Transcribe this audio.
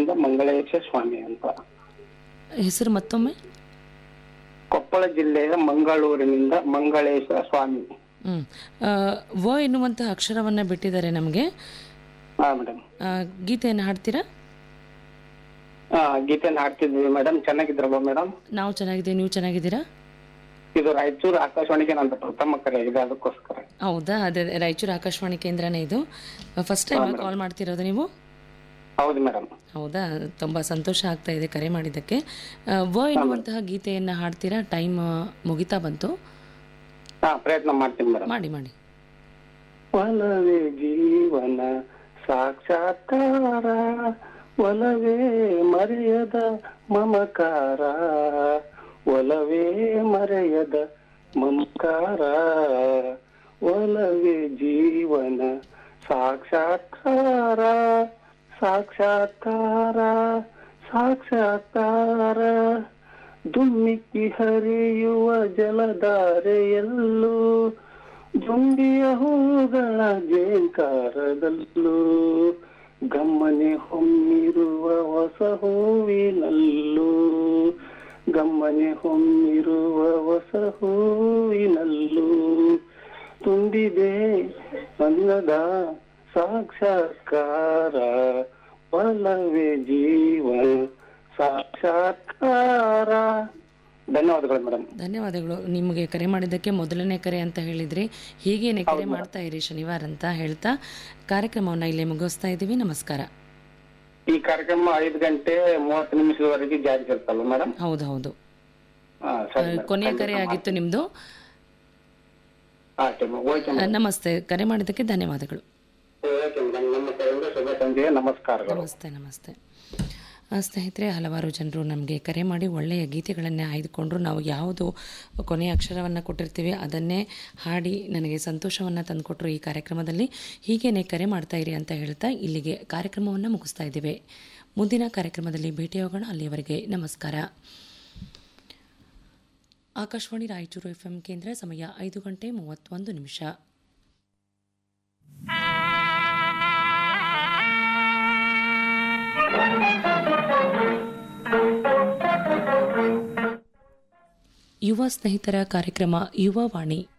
ಮಂಗಳೂರಿನಿಂದ ಮಂಗಳೇಶ ಸ್ವಾಮಿ ಅಂತ ಹೆಸರು ಮತ್ತೊಮ್ಮೆ ಕೊಪ್ಪಳ ಜಿಲ್ಲೆಯ ಮಂಗಳೂರಿನಿಂದ ಮಂಗಳೇಶ ಸ್ವಾಮಿ ಹ್ಮ್ ಆ, ವ ಎನ್ನುವಂತಹ ಅಕ್ಷರವನ್ನ ಬಿಟ್ಟಿದ್ದಾರೆ ನಮಗೆ ಹಾ ಮೇಡಮ್ ಗೀತೆಯನ್ನು ಹಾಡ್ತೀರಾ ಹಾ ಗೀತೆಯನ್ನು ಹಾಡ್ತಿದ್ವಿ ಮೇಡಮ್ ಚೆನ್ನಾಗಿದ್ರಲ್ವ ಮೇಡಮ್ ನಾವು ಚೆನ್ನಾಗಿದ್ದೀವಿ ನೀವು ಚೆನ್ನಾಗಿದ್ದೀರಾ ಇದು ರಾಯಚೂರು ಆಕಾಶವಾಣಿಗೆ ನಂದು ಪ್ರಥಮ ಕರೆ ಇದೆ ಅದಕ್ಕೋಸ್ಕರ ಹೌದಾ ಅದೇ ಅದೇ, ರಾಯಚೂರು ಆಕಾಶವಾಣಿ ಕೇಂದ್ರನೇ ಇದು ಫಸ್ಟ್ ಟೈಮ್ ಕಾಲ್ ಮಾಡ್ತಿರೋದು ನೀವು ಹೌದು ಮೇಡಮ್ ಹೌದಾ ತುಂಬ ಸಂತೋಷ ಆಗ್ತಾ ಇದೆ ಕರೆ ಮಾಡಿದ್ದಕ್ಕೆ ಆ, ವ ಎನ್ನುವಂತಹ ಗೀತೆಯನ್ನು ಹಾಡ್ತೀರಾ ಟೈಮ್ ಮುಗಿತಾ ಬಂತು ಹಾ ಪ್ರಯತ್ನ ಮಾಡ್ತೀನಿ ಮೇಡಮ್ ಮಾಡಿ ಮಾಡಿ ಒಲವೇ ಜೀವನ ಸಾಕ್ಷಾತ್ಕಾರ ಒಲವೇ ಮರೆಯದ ಮಮಕಾರ ಒಲವೇ ಮರೆಯದ ಮಮಕಾರ ಒಲವೇ ಜೀವನ ಸಾಕ್ಷಾತ್ಕಾರ ಸಾಕ್ಷಾತ್ಕಾರ ಸಾಕ್ಷಾತ್ಕಾರ ದುಮ್ಮಿಕ್ಕಿ ಹರಿಯುವ ಜಲಧಾರೆಯಲ್ಲೂ ಜುಂಬಿಯ ಹೂಗಳ ಜೇಂಕಾರದಲ್ಲೂ ಗಮ್ಮನೆ ಹೊಮ್ಮಿರುವ ಹೊಸ ಹೂವಿನಲ್ಲೂ ಗಮ್ಮನೆ ಹೊಮ್ಮಿರುವ ಹೊಸ ಹೂವಿನಲ್ಲೂ ತುಂಬಿದೆ ಅನ್ನದ ಸಾಕ್ಷಾತ್ಕಾರ ಒಲವೇ ಜೀವನ ಸಾಕ್ಷಾತ್ಕಾರ ಧನ್ಯವಾದಗಳು ಮೇಡಮ್ ಧನ್ಯವಾದಗಳು ನಿಮಗೆ ಕರೆ ಮಾಡಿದ್ದಕ್ಕೆ ಮೊದಲನೇ ಕರೆ ಅಂತ ಹೇಳಿದ್ರಿ ಹೀಗೇನೆ ಕರೆ ಮಾಡ್ತಾ ಇರಿ ಶನಿವಾರ ಅಂತ ಹೇಳ್ತಾ ಕಾರ್ಯಕ್ರಮವನ್ನು ಇಲ್ಲೇ ಮುಗಿಸ್ತಾ ಇದ್ದೀವಿ ನಮಸ್ಕಾರ ಈ ಕಾರ್ಯಕ್ರಮ ಐದು ಗಂಟೆ ಮೂವತ್ತು ನಿಮಿಷದವರೆಗೆ ಜಾರಿ ಇರ್ತಲ್ವ ಮೇಡಮ್ ಹೌದು ಹೌದು ಹಾ ಸರಿ madam. ಕೊನೆಯ ಕರೆ ಆಗಿತ್ತು ನಿಮ್ಮದು ಆಯ್ತು madam. Okay madam. ನಮಸ್ತೆ ಕರೆ ಮಾಡಿದ್ದಕ್ಕೆ ಧನ್ಯವಾದಗಳು ಓಕೆ madam. ನಮ್ಮ ಕಡೆಯಿಂದ ಶುಭ ಸಂಜೆಯ ನಮಸ್ಕಾರಗಳು ನಮಸ್ತೆ ನಮಸ್ತೆ ಆ, ಸ್ನೇಹಿತರೆ ಹಲವಾರು ಜನರು ನಮಗೆ ಕರೆ ಮಾಡಿ ಒಳ್ಳೆಯ ಗೀತೆಗಳನ್ನೇ ಆಯ್ದುಕೊಂಡ್ರು ನಾವು ಯಾವುದು ಕೊನೆಯ ಅಕ್ಷರವನ್ನು ಕೊಟ್ಟಿರ್ತೀವಿ ಅದನ್ನೇ ಹಾಡಿ ನನಗೆ ಸಂತೋಷವನ್ನು ತಂದುಕೊಟ್ರು ಈ ಕಾರ್ಯಕ್ರಮದಲ್ಲಿ ಹೀಗೇನೆ ಕರೆ ಮಾಡ್ತಾ ಇರಿ ಅಂತ ಹೇಳ್ತಾ ಇಲ್ಲಿಗೆ ಕಾರ್ಯಕ್ರಮವನ್ನು ಮುಗಿಸ್ತಾ ಇದ್ದೇವೆ ಮುಂದಿನ ಕಾರ್ಯಕ್ರಮದಲ್ಲಿ ಭೇಟಿಯಾಗೋಣ ಅಲ್ಲಿಯವರೆಗೆ ನಮಸ್ಕಾರ ಆಕಾಶವಾಣಿ ರಾಯಚೂರು ಎಫ್ ಕೇಂದ್ರ ಸಮಯ ಐದು ಗಂಟೆ ಮೂವತ್ತೊಂದು ನಿಮಿಷ ಯುವ ಸ್ನೇಹಿತರ ಕಾರ್ಯಕ್ರಮ ಯುವವಾಣಿ